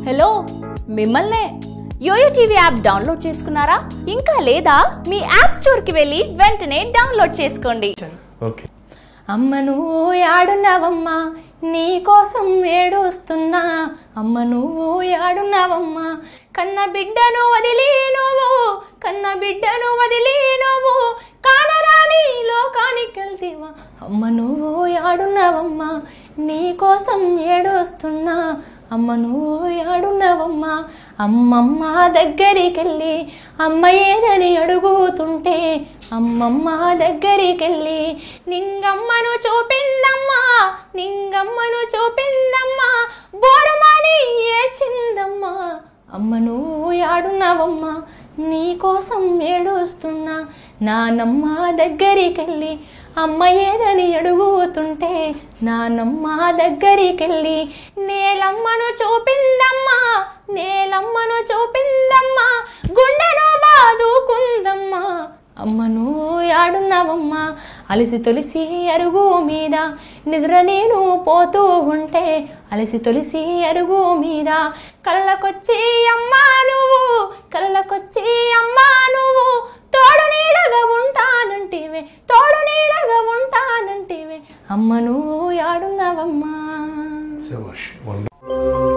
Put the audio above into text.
Hello మిమ్మల్నే yo-yo TV app download చేసుకున్నారా ఇంకా లేదా మీ యాప్ స్టోర్ కి వెళ్ళి వెంటనే డౌన్లోడ్ చేసుకోండి ఓకే అమ్మ నువ్వు యాడున్నావమ్మా నీ కోసం ఏడుస్తున్నా అమ్మ నువ్వు యాడున్నావమ్మా కన్న బిడ్డను వదిలి నువ్వు కన్న బిడ్డను వదిలి నువ్వు కానరాని లోకానికి వెళ్తీవా అమ్మ నువ్వు యాడున్నావమ్మా నీ కోసం ఏడుస్తున్నా అమ్మ నువ్వు యాడున్నావమ్మా అమ్మమ్మ దగ్గరికెళ్ళి అమ్మ ఏదని అడుగుతుంటే అమ్మమ్మ దగ్గరికెళ్ళి నింగమ్మను చూపిందమ్మా నింగమ్మను చూపిందమ్మా బోరమని ఏడ్చిందమ్మా అమ్మ నువ్వు యాడున్నావమ్మా నీ కోసం ఏడుస్తున్నా నానమ్మ దగ్గరికెళ్ళి అమ్మ ఏదని అడుగుతుంటే నానమ్మ దగ్గరికెళ్ళి నేలమ్మను చూపిందమ్మా నేలమ్మను చూపిందమ్మా గుండెను బాదుకుందమ్మా అమ్మ నువ్వు యాడున్నావమ్మా అలసి తొలిసి అరుగు మీద నిద్ర నేను పోతూ ఉంటే అలసి తొలిసి అరుగు మీద కళ్ళకొచ్చి అమ్మా నువ్వు కళ్ళకొచ్చి అమ్మా నువ్వు తోడు నీడగా ఉంటానంటివే తోడు నీడగా ఉంటానంటివే అమ్మ నువ్వు యాడున్నావమ్మా శభాష్. వండర్